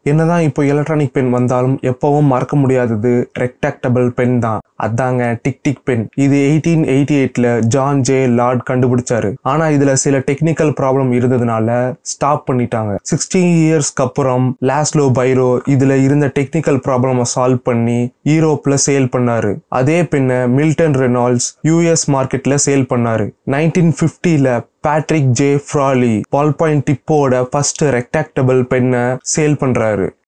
என்னதான் இப்போ electronic pen வந்தாலும் எப்பவும் மறக்க முடியாதது ரெக்டாக்டபிள் பென் தான் அதாங்க டிக் டிக் பென் இது எயிட்டீன் எயிட்டி எயிட்ல ஜான் ஜே லார்ட் கண்டுபிடிச்சாரு ஆனா இதுல சில டெக்னிக்கல் ப்ராப்ளம் இருந்ததுனால ஸ்டாப் பண்ணிட்டாங்க சிக்ஸ்டீன் இயர்ஸ்க்கு அப்புறம் லாஸ்லோ பைரோ இதுல இருந்த டெக்னிக்கல் ப்ராப்ளம சால்வ் பண்ணி யூரோப்ல சேல் பண்ணாரு அதே பெண்ணை மில்டன் ரெனால்ட்ஸ் யூஎஸ் மார்க்கெட்ல சேல் பண்ணாரு நைன்டீன் பிப்டில Patrick J Frawley ball point டிப்போட ஃபர்ஸ்ட் ரெக்டாக்டபிள் பெண்ணை சேல் பண்றாரு